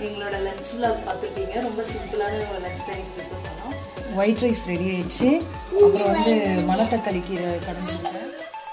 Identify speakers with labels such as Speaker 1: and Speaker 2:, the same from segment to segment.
Speaker 1: எங்களோட lunch vlog பார்த்துருப்பீங்க ரொம்ப சிம்பிளான ஒரு லஞ்ச் தான் எங்களுக்கு ப்ரிப்பேர் பண்ணோம்
Speaker 2: ஒயிட் ரைஸ் ரெடி ஆயிடுச்சு அப்புறம் வந்து மணத்தக்காளி கீரை கடைஞ்சிருக்கேன்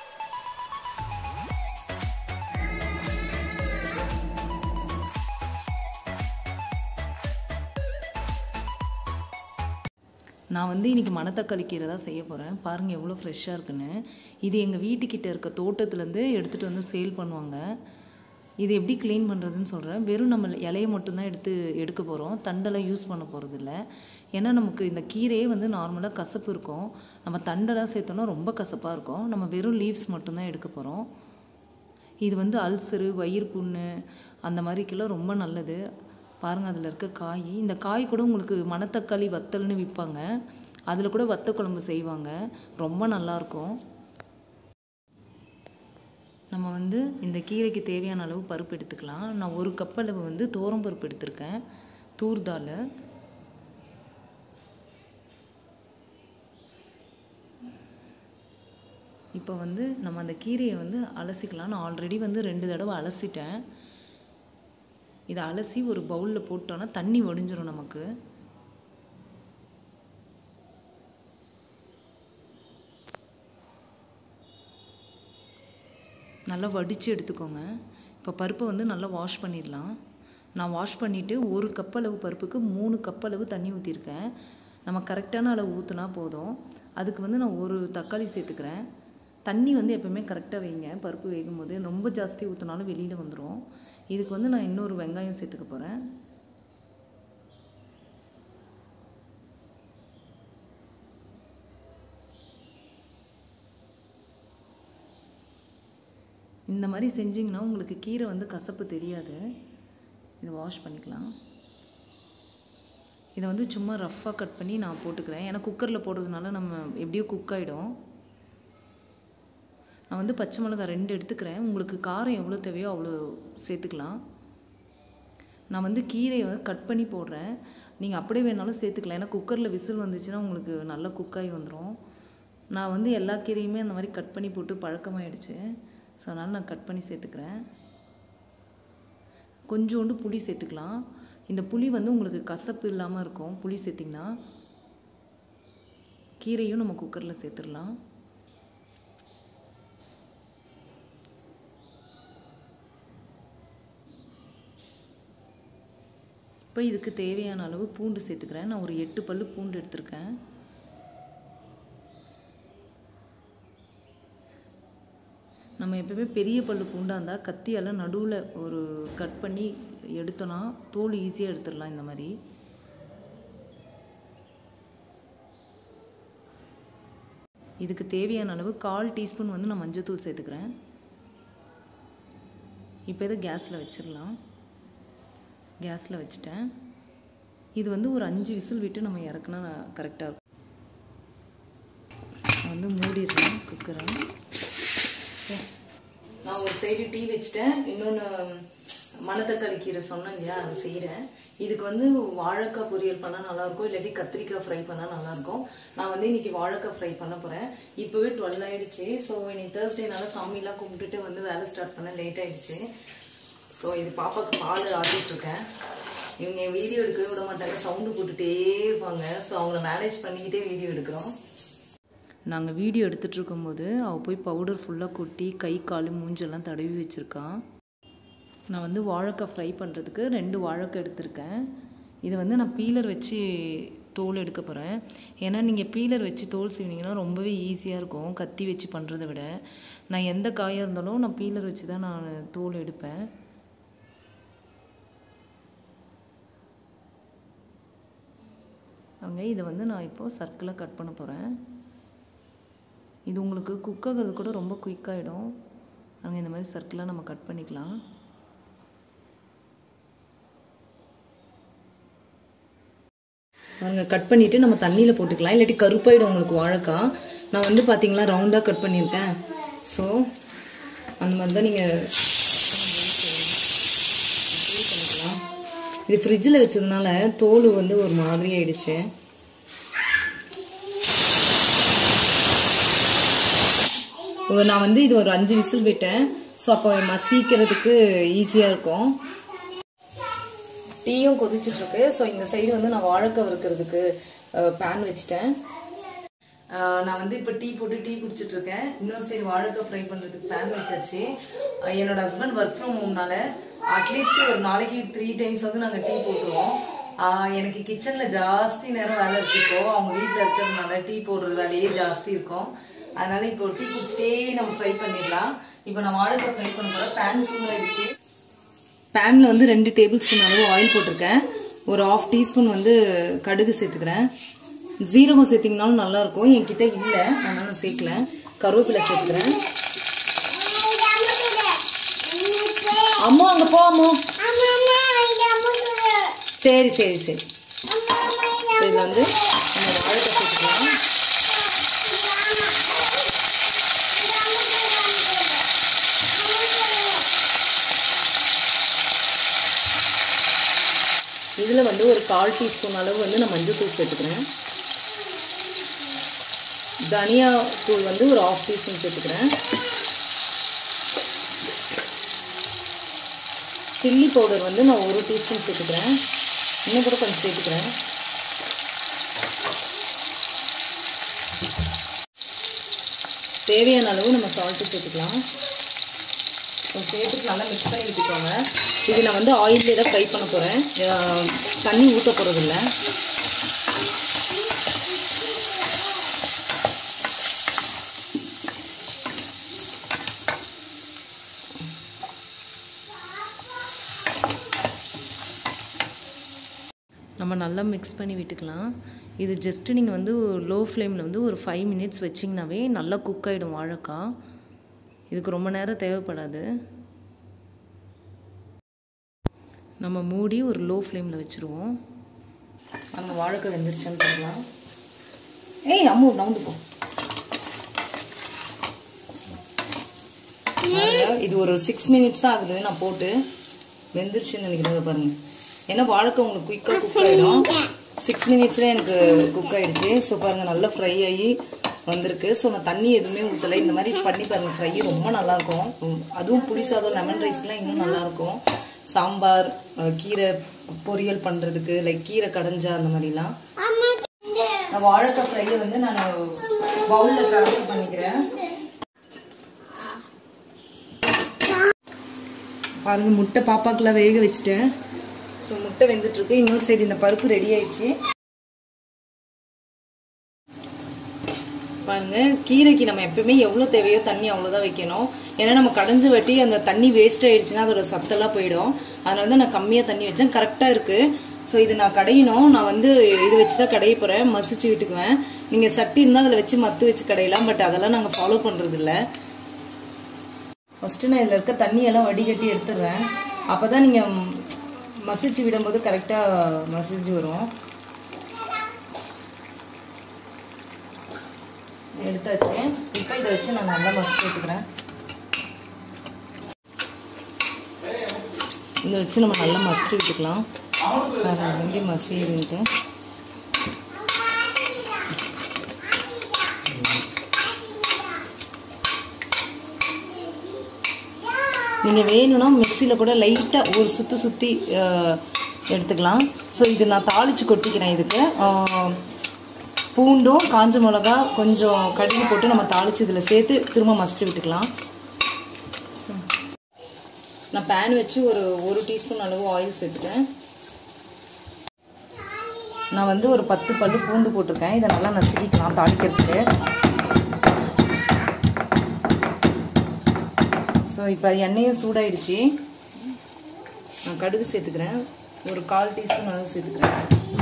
Speaker 2: நான் வந்து இன்றைக்கி மணத்தக்காளி கீரை தான் செய்ய போகிறேன் பாருங்கள் எவ்வளோ ஃப்ரெஷ்ஷாக இருக்குன்னு இது எங்கள் வீட்டுக்கிட்ட இருக்க தோட்டத்துலேருந்து எடுத்துகிட்டு வந்து சேல் பண்ணுவாங்க இது எப்படி க்ளீன் பண்ணுறதுன்னு சொல்கிறேன் வெறும் நம்ம இலையை மட்டும்தான் எடுத்து எடுக்க போகிறோம் தண்டெல்லாம் யூஸ் பண்ண போகிறதில்ல ஏன்னா நமக்கு இந்த கீரையே வந்து நார்மலாக கசப்பு இருக்கும் நம்ம தண்டெல்லாம் சேர்த்தோன்னா ரொம்ப கசப்பாக இருக்கும் நம்ம வெறும் லீவ்ஸ் மட்டும்தான் எடுக்க போகிறோம் இது வந்து அல்சரு வயிறு புண்ணு அந்த மாதிரிக்கெல்லாம் ரொம்ப நல்லது பாருங்கள் அதில் இருக்க காய் இந்த காய் கூட உங்களுக்கு மணத்தக்காளி வத்தல்னு விற்பாங்க அதில் கூட வத்த குழம்பு செய்வாங்க ரொம்ப நல்லாயிருக்கும் நம்ம வந்து இந்த கீரைக்கு தேவையான அளவு பருப்பு எடுத்துக்கலாம் நான் ஒரு கப் அளவு வந்து தோரம் பருப்பு எடுத்திருக்கேன் தூர்தால் இப்போ வந்து நம்ம அந்த கீரையை வந்து அலசிக்கலாம் நான் ஆல்ரெடி வந்து ரெண்டு தடவை அலசிட்டேன் இதை அலசி ஒரு பவுலில் போட்டோன்னா தண்ணி வடிஞ்சிரும் நமக்கு நல்லா வடித்து எடுத்துக்கோங்க இப்போ பருப்பை வந்து நல்லா வாஷ் பண்ணிடலாம் நான் வாஷ் பண்ணிவிட்டு ஒரு கப் அளவு பருப்புக்கு மூணு கப் அளவு தண்ணி ஊற்றிருக்கேன் நம்ம கரெக்டான அளவு ஊற்றினா போதும் அதுக்கு வந்து நான் ஒரு தக்காளி சேர்த்துக்கிறேன் தண்ணி வந்து எப்போவுமே கரெக்டாக வைங்க பருப்பு வேகும் போது ரொம்ப ஜாஸ்தி ஊற்றினாலும் வெளியில் வந்துடும் இதுக்கு வந்து நான் இன்னொரு வெங்காயம் சேர்த்துக்க போகிறேன் இந்த மாதிரி செஞ்சிங்கன்னா உங்களுக்கு கீரை வந்து கசப்பு தெரியாது இதை வாஷ் பண்ணிக்கலாம் இதை வந்து சும்மா ரஃப்பாக கட் பண்ணி நான் போட்டுக்கிறேன் ஏன்னா குக்கரில் போடுறதுனால நம்ம எப்படியோ குக் ஆகிடும் நான் வந்து பச்சை மிளகாய் ரெண்டு எடுத்துக்கிறேன் உங்களுக்கு காரம் எவ்வளோ தேவையோ அவ்வளோ சேர்த்துக்கலாம் நான் வந்து கீரையை வந்து கட் பண்ணி போடுறேன் நீங்கள் அப்படியே வேணாலும் சேர்த்துக்கலாம் ஏன்னா குக்கரில் விசில் வந்துச்சுன்னா உங்களுக்கு நல்லா குக்காகி வந்துடும் நான் வந்து எல்லா கீரையுமே அந்த மாதிரி கட் பண்ணி போட்டு பழக்கமாயிடுச்சு ஸோ அதனால் நான் கட் பண்ணி சேர்த்துக்கிறேன் கொஞ்சோண்டு புளி சேர்த்துக்கலாம் இந்த புளி வந்து உங்களுக்கு கசப்பு இல்லாமல் இருக்கும் புளி சேர்த்திங்கன்னா கீரையும் நம்ம குக்கரில் சேர்த்துடலாம் இப்போ இதுக்கு தேவையான அளவு பூண்டு சேர்த்துக்கிறேன் நான் ஒரு எட்டு பல்லு பூண்டு எடுத்திருக்கேன் நம்ம எப்பவுமே பெரிய பல்லு பூண்டாக இருந்தால் கத்தியால் நடுவில் ஒரு கட் பண்ணி எடுத்தோன்னா தோல் ஈஸியாக எடுத்துடலாம் இந்த மாதிரி இதுக்கு தேவையான அளவு கால் டீஸ்பூன் வந்து நான் மஞ்சத்தூள் சேர்த்துக்கிறேன் இப்போ இதை கேஸில் வச்சிடலாம் கேஸில் வச்சுட்டேன் இது வந்து ஒரு அஞ்சு விசில் விட்டு நம்ம இறக்குனா கரெக்டாக இருக்கும் நான் வந்து மூடிடுறேன் குக்கரை நான் ஒரு சைடு டீ வச்சுட்டேன் இன்னொன்று மணத்தக்காளி கீரை சொன்னேன் இல்லையா அதை செய்கிறேன் இதுக்கு வந்து வாழைக்காய் பொரியல் பண்ணால் நல்லாயிருக்கும் இல்லாட்டி கத்திரிக்காய் ஃப்ரை பண்ணால் நல்லாயிருக்கும் நான் வந்து இன்னைக்கு வாழைக்காய் ஃப்ரை பண்ண போகிறேன் இப்போவே டுவெல் ஆயிடுச்சு ஸோ இன்னைக்கு தேர்ஸ்டேனால சாமிலாம் கும்பிட்டுட்டு வந்து வேலை ஸ்டார்ட் பண்ண லேட் ஆயிடுச்சு ஸோ இது பாப்பாவுக்கு பால் ஆட்டிட்டு இருக்கேன் இவங்க வீடியோ எடுக்கவே விட மாட்டாங்க சவுண்டு போட்டுட்டே இருப்பாங்க ஸோ அவங்கள மேனேஜ் பண்ணிக்கிட்டே வீடியோ எடுக்கிறோம் நாங்கள் வீடியோ எடுத்துகிட்டு இருக்கும்போது அவள் போய் பவுடர் ஃபுல்லாக கொட்டி கை கால் மூஞ்செல்லாம் தடவி வச்சுருக்கான் நான் வந்து வாழைக்காய் ஃப்ரை பண்ணுறதுக்கு ரெண்டு வாழைக்காய் எடுத்திருக்கேன் இதை வந்து நான் பீலர் வச்சு தோல் எடுக்க போகிறேன் ஏன்னா நீங்கள் பீலர் வச்சு தோல் செய்வீங்கன்னா ரொம்பவே ஈஸியாக இருக்கும் கத்தி வச்சு பண்ணுறதை விட நான் எந்த காயாக இருந்தாலும் நான் பீலர் வச்சு தான் நான் தோல் எடுப்பேன் அவங்க இதை வந்து நான் இப்போது சர்க்கிளாக கட் பண்ண போகிறேன் இது உங்களுக்கு குக் ஆகிறது கூட ரொம்ப குயிக்காகிடும் அங்கே இந்த மாதிரி சர்க்கிளாக நம்ம கட் பண்ணிக்கலாம் பாருங்க கட் பண்ணிவிட்டு நம்ம தண்ணியில் போட்டுக்கலாம் இல்லாட்டி கருப்பாயிடும் உங்களுக்கு வாழைக்காய் நான் வந்து பார்த்தீங்களா ரவுண்டாக கட் பண்ணியிருக்கேன் ஸோ அந்த மாதிரி தான் நீங்கள் பண்ணிக்கலாம் இது ஃப்ரிட்ஜில் வச்சதுனால தோல் வந்து ஒரு மாதிரி ஆயிடுச்சு ஒரு நான் வந்து இது ஒரு அஞ்சு விசில் விட்டேன் ஸோ அப்போ மசிக்கிறதுக்கு ஈஸியாக இருக்கும் டீயும் கொதிச்சுட்டு இருக்கு ஸோ இந்த சைடு வந்து நான் வாழைக்காய் வறுக்கிறதுக்கு பேன் வச்சுட்டேன் ஆஹ் நான் வந்து இப்போ டீ போட்டு டீ குடிச்சிட்டு இருக்கேன் இன்னொரு சைடு வாழைக்காய் ஃப்ரை பண்ணுறதுக்கு பேன் வச்சாச்சு ஆஹ் என்னோட ஹஸ்பண்ட் ஒர்க் ஃப்ரம் ஹோம்னால அட்லீஸ்ட் ஒரு நாளைக்கு த்ரீ டைம்ஸ் வந்து நாங்கள் டீ போட்டுருவோம் ஆஹ் எனக்கு கிச்சன்ல ஜாஸ்தி நேரம் வேலை இருக்கு இப்போ அவங்க வீட்டில் இருக்கிறதுனால டீ போடுற வேலையே ஜாஸ்தி இருக்கும் அதனால இப்போ டீ குடிச்சிட்டே நம்ம ஃப்ரை பண்ணிடலாம் இப்போ நான் வாழைக்காய் ஃப்ரை பண்ண போகிறேன் பேன் சூம் ஆயிடுச்சு பேன்ல வந்து ரெண்டு டேபிள் ஸ்பூன் அளவு ஆயில் போட்டிருக்கேன் ஒரு ஆஃப் டீஸ்பூன் வந்து கடுகு சேர்த்துக்கிறேன் ஜீரகம் சேர்த்திங்கனாலும் நல்லா இருக்கும் என்கிட்ட இல்லை அதனால நான் சேர்க்கல கருவேப்பிலை சேர்த்துக்கிறேன் அம்மா அங்க போ அம்மா சரி சரி சரி இதுல வந்து நம்ம வாழைக்காய் சேர்த்துக்கலாம் இதுல வந்து ஒரு கால் டீஸ்பூன் அளவு வந்து நான் மஞ்சள் தூள் சேர்த்துக்கிறேன் தனியா தூள் வந்து ஒரு ஆஃப் டீஸ்பூன் சேர்த்துக்கிறேன் சில்லி பவுடர் வந்து நான் ஒரு டீஸ்பூன் சேர்த்துக்கிறேன் இன்னும் கூட கொஞ்சம் சேர்த்துக்கிறேன் தேவையான அளவு நம்ம சால்ட்டு சேர்த்துக்கலாம் கொஞ்சம் சேர்த்துட்டு நல்லா மிக்ஸ் பண்ணி விட்டுக்கோங்க இது நான் வந்து ஆயிலே தான் ஃப்ரை பண்ண போகிறேன் தண்ணி ஊற்ற போகிறதில்ல நம்ம நல்லா மிக்ஸ் பண்ணி விட்டுக்கலாம் இது ஜஸ்ட்டு நீங்கள் வந்து லோ ஃப்ளேமில் வந்து ஒரு ஃபைவ் மினிட்ஸ் வச்சிங்கனாவே நல்லா குக் ஆகிடும் வாழைக்காய் இதுக்கு ரொம்ப நேரம் தேவைப்படாது நம்ம மூடி ஒரு லோ ஃப்ளேமில் வச்சுருவோம் நம்ம வாழைக்காய் வெந்துருச்சான்னு பார்க்கலாம் ஏய் அம்மு நவுந்து போ பாருங்க, இது ஒரு சிக்ஸ் மினிட்ஸ் தான் ஆகுது நான் போட்டு வெந்துருச்சுன்னு நினைக்கிறேன் பாருங்க ஏன்னா வாழைக்காய் உங்களுக்கு குயிக்காக குக் ஆகிடும் சிக்ஸ் மினிட்ஸ்ல எனக்கு குக் ஆயிடுச்சு ஸோ பாருங்க நல்லா ஃப்ரை ஆகி வந்திருக்கு ஸோ நான் தண்ணி எதுவுமே ஊற்றலை இந்த மாதிரி பண்ணி பாருங்க ஃப்ரை ரொம்ப நல்லா இருக்கும் உம், அதுவும் புளி சாதம் லெமன் ரைஸ்க்குலாம் இன்னும் நல்லா இருக்கும் சாம்பார் அஹ், கீரை பொரியல் பண்ணுறதுக்கு லைக் கீரை கடைஞ்சா அந்த மாதிரிலாம் நான் வாழைக்காய் ஃப்ரையை வந்து நான் பவுலில் ட்ரான்ஸ்ஃபர் பண்ணிக்கிறேன் பாருங்க முட்டை பாப்பாக்கெல்லாம் வேக வச்சுட்டேன் ஸோ முட்டை வெந்துட்டு இருக்கு இன்னொரு சைடு இந்த பருப்பு ரெடி ஆயிடுச்சு பாருங்க கீரைக்கு நம்ம எப்பவுமே எவ்வளோ தேவையோ தண்ணி அவ்வளோதான் வைக்கணும் ஏன்னா நம்ம கடைஞ்சு வெட்டி அந்த தண்ணி வேஸ்ட் ஆயிடுச்சுன்னா அதோட சத்தெல்லாம் போயிடும் அதனால தான் நான் கம்மியாக தண்ணி வச்சேன் கரெக்டாக இருக்கு ஸோ இது நான் கடையணும் நான் வந்து இது வச்சு தான் கடைய போகிறேன் மசிச்சு விட்டுக்குவேன் நீங்கள் சட்டி இருந்தால் அதில் வச்சு மத்து வச்சு கடையலாம் பட் அதெல்லாம் நாங்கள் ஃபாலோ பண்ணுறது இல்லை ஃபஸ்ட்டு நான் இதில் இருக்க தண்ணியெல்லாம் வடிகட்டி எடுத்துடுறேன் அப்போ தான் நீங்கள் மசிச்சு விடும்போது கரெக்டாக மசிச்சு வரும் எடுத்தாச்சு இப்போ இதை வச்சு நான் நல்லா மசிச்சு எடுத்துக்கிறேன் இதை வச்சு நம்ம நல்லா மசிச்சு விட்டுக்கலாம் வேறு எப்படி மசிடுன்ட்டு நீங்கள் வேணும்னா மிக்சியில் கூட லைட்டாக ஒரு சுற்றி சுற்றி எடுத்துக்கலாம் ஸோ இது நான் தாளித்து கொட்டிக்கிறேன் இதுக்கு ஆஹ், பூண்டும் காஞ்ச மிளகா கொஞ்சம் கடுகு போட்டு நம்ம தாளித்து இதில் சேர்த்து திரும்ப மசிச்சு விட்டுக்கலாம் நான் பேன் வச்சு ஒரு ஒரு டீஸ்பூன் அளவு ஆயில் சேர்த்துட்டேன் நான் வந்து ஒரு பத்து பல்லு பூண்டு போட்டிருக்கேன் இதை நல்லா நசுக்கிக்கலாம் தாளிக்கிறதுக்கு ஸோ இப்போ எண்ணெயும் சூடாயிடுச்சு நான் கடுகு சேர்த்துக்கிறேன் ஒரு கால் டீஸ்பூன் அளவு சேர்த்துக்கிறேன்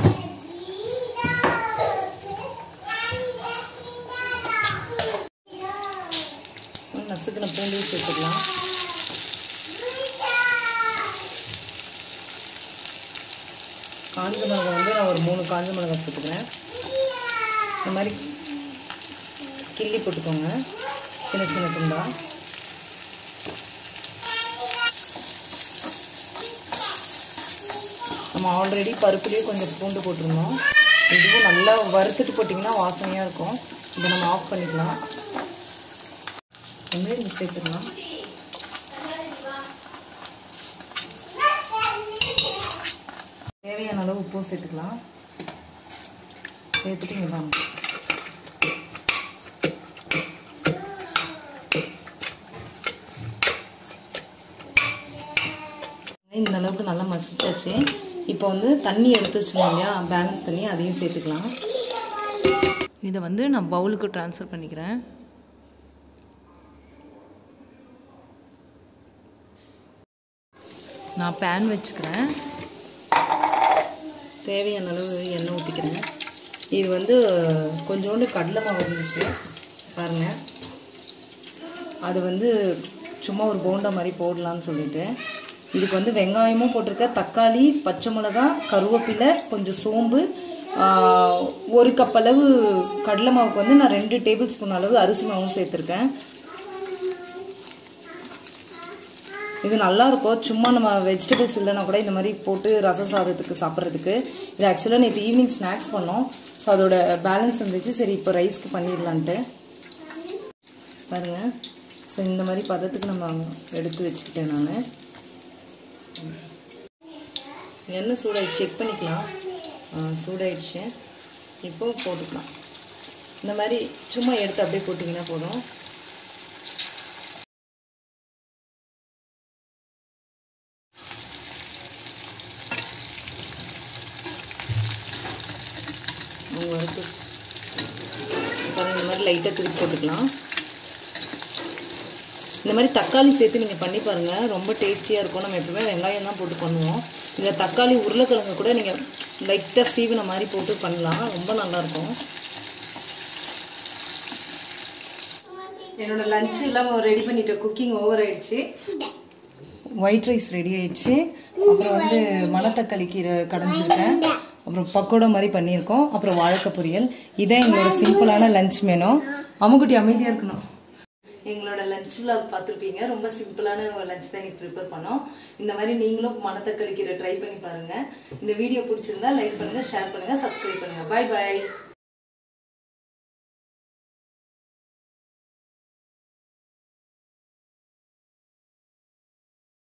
Speaker 2: நசுக்கின பூண்டையும் சேர்த்துக்கலாம் காஞ்ச மிளகாய் வந்து நான் ஒரு மூணு காஞ்ச மிளகாய் சேர்த்துக்கிறேன் இந்த மாதிரி கிள்ளி போட்டுக்கோங்க சின்ன சின்ன துண்டா நம்ம ஆல்ரெடி பருப்புலேயே கொஞ்சம் பூண்டு போட்டிருந்தோம் இதுவும் நல்லா வறுத்துட்டு போட்டிங்கன்னா வாசனையாக இருக்கும் இதை நம்ம ஆஃப் பண்ணிக்கலாம் வந்து இது சேர்த்துக்கலாம் தேவையான அளவு உப்பும் சேர்த்துக்கலாம் சேர்த்துட்டு இங்கே வாங்க இந்த அளவுக்கு நல்லா மசிச்சாச்சு இப்போ வந்து தண்ணி எடுத்து வச்சுருந்தோம் இல்லையா பேலன்ஸ் தண்ணி அதையும் சேர்த்துக்கலாம் இதை வந்து நான் பவுலுக்கு ட்ரான்ஸ்ஃபர் பண்ணிக்கிறேன் நான் பேன் வச்சுக்கிறேன் தேவையான அளவு எண்ணெய் ஊற்றிக்கிறேன் இது வந்து கொஞ்சோண்டு கடலை மாவு இருந்துச்சு பாருங்கள் அது வந்து சும்மா ஒரு போண்டா மாதிரி போடலான்னு சொல்லிட்டு இதுக்கு வந்து வெங்காயமும் போட்டிருக்கேன் தக்காளி பச்சை மிளகா கருவேப்பிலை கொஞ்சம் சோம்பு ஆஹ், ஒரு கப் அளவு கடலை மாவுக்கு வந்து நான் ரெண்டு டேபிள் ஸ்பூன் அளவு அரிசி மாவும் சேர்த்துருக்கேன் இது நல்லா இருக்கும் சும்மா நம்ம வெஜிடபிள்ஸ் இல்லைன்னா கூட இந்த மாதிரி போட்டு ரச சாதத்துக்கு சாப்பிட்றதுக்கு இது ஆக்சுவலாக நேற்று ஈவினிங் ஸ்நாக்ஸ் பண்ணோம் ஸோ அதோட பேலன்ஸ் இருந்துச்சு சரி இப்போ ரைஸ்க்கு பண்ணிடலான்ட்டு பாருங்க ஸோ இந்த மாதிரி பதத்துக்கு நம்ம எடுத்து வச்சுக்கிட்டேன் நான் எண்ணெய் சூடாயிடுச்சு செக் பண்ணிக்கலாம் ஆ, சூடாயிடுச்சு இப்போ போட்டுக்கலாம் இந்த மாதிரி சும்மா எடுத்து அப்படியே போட்டிங்கன்னா போதும் அவங்க வறுத்து பாருங்க இந்த மாதிரி லைட்டாக திருப்பி போட்டுக்கலாம் இந்த மாதிரி தக்காளி சேர்த்து நீங்கள் பண்ணி பாருங்கள் ரொம்ப டேஸ்டியாக இருக்கும் நம்ம எப்பவுமே வெங்காயம் தான் போட்டு பண்ணுவோம் இதில் தக்காளி உருளைக்கிழங்கு கூட நீங்கள் லைட்டாக சீவின மாதிரி போட்டு பண்ணலாம் ரொம்ப நல்லாயிருக்கும் என்னோட லஞ்ச் எல்லாம் ரெடி பண்ணிட்டேன் குக்கிங் ஓவர் ஆயிடுச்சு ஒயிட் ரைஸ் ரெடி ஆயிடுச்சு அப்புறம் வந்து மணத்தக்காளி கீரை கடைஞ்சிருக்கேன் அப்புறம் பக்கோடா மாதிரி பண்ணியிருக்கோம் அப்புறம் வாழைக்காய் பொரியல் இதான் எங்களோட சிம்பிளான லஞ்ச் மெனு அம்முக்குட்டி அமைதியாக இருக்கணும் எங்களோட லஞ்ச் vlog பார்த்துருப்பீங்க ரொம்ப சிம்பிளான லஞ்ச் தான் இன்னைக்கு ப்ரிப்பேர் பண்ணோம் இந்த மாதிரி நீங்களும் மணத்தக்காளி கீரை ட்ரை பண்ணி பாருங்க இந்த வீடியோ பிடிச்சிருந்தா லைக் பண்ணுங்க ஷேர் பண்ணுங்க சப்ஸ்கிரைப் பண்ணுங்க பை பை